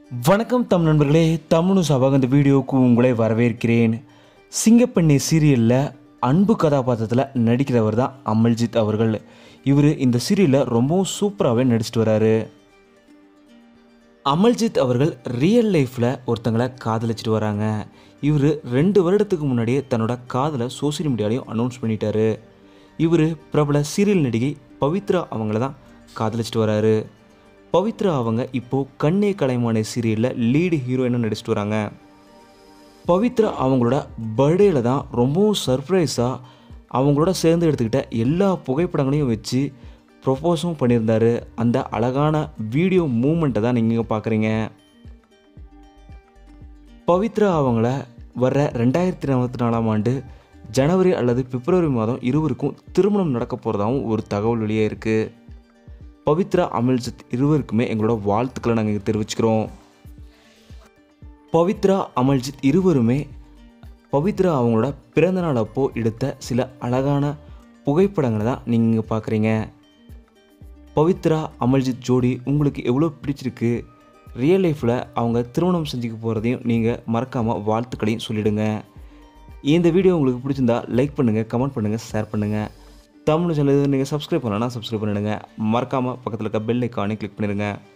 வணக்கம் தமிழ் நண்பர்களே தமிழ் சபாக இந்த வீடியோவுக்கு உங்களை வரவேற்கிறேன் சிங்கப்பெண்ணை சீரியலில் அன்பு கதாபாத்திரத்தில் நடிக்கிறவர் தான் அமல்ஜித் அவர்கள் இவர் இந்த சீரியலில் ரொம்பவும் சூப்பராகவே நடிச்சிட்டு வராரு அமல்ஜித் அவர்கள் ரியல் லைஃப்பில் ஒருத்தங்களை காதலிச்சிட்டு வராங்க இவர் ரெண்டு வருடத்துக்கு முன்னாடியே தன்னோட காதலை சோசியல் மீடியாலையும் அனௌன்ஸ் பண்ணிட்டாரு இவர் பிரபல சீரியல் நடிகை பவித்ரா அவங்கள தான் காதலிச்சிட்டு வராரு பவித்ரா அவங்க இப்போது கண்ணே கலைமானே சீரியலில் லீடு ஹீரோயினாக நடிச்சிட்டு வராங்க பவித்ரா அவங்களோட பர்த்டேல தான் ரொம்பவும் சர்ப்ரைஸாக அவங்களோட சேர்ந்து எடுத்துக்கிட்ட எல்லா புகைப்படங்களையும் வச்சு ப்ரொப்போஸும் பண்ணியிருந்தாரு அந்த அழகான வீடியோ மூமெண்ட்டை தான் நீங்கள் பார்க்குறீங்க பவித்ரா அவங்கள வர்ற ரெண்டாயிரத்தி இருபத்தி நாலாம் ஆண்டு ஜனவரி அல்லது பிப்ரவரி மாதம் இருவருக்கும் திருமணம் நடக்க போகிறதாகவும் ஒரு தகவல் வெளியே இருக்குது பவித்ரா அமல்ஜித் இருவருக்குமே எங்களோட வாழ்த்துக்களை நாங்கள் தெரிவிச்சுக்கிறோம் பவித்ரா அமல்ஜித் இருவருமே பவித்ரா அவங்களோட பிறந்தநாள் அப்போ எடுத்த சில அழகான புகைப்படங்களை தான் நீங்கள் பார்க்குறீங்க பவித்ரா அமல்ஜித் ஜோடி உங்களுக்கு எவ்வளோ பிடிச்சிருக்கு ரியல் லைஃப்பில் அவங்க திருமணம் செஞ்சுக்க போகிறதையும் நீங்கள் மறக்காமல் வாழ்த்துக்களையும் சொல்லிடுங்க இந்த வீடியோ உங்களுக்கு பிடிச்சிருந்தா லைக் பண்ணுங்கள் கமெண்ட் பண்ணுங்கள் ஷேர் பண்ணுங்கள் தமிழ் சேனல் நீங்கள் சப்ஸ்கிரைப் பண்ணலன்னா சப்ஸ்கிரைப் பண்ணிடுங்க மறக்காமல் பக்கத்தில் இருக்க பெல் ஐக்கானே கிளிக் பண்ணிடுங்க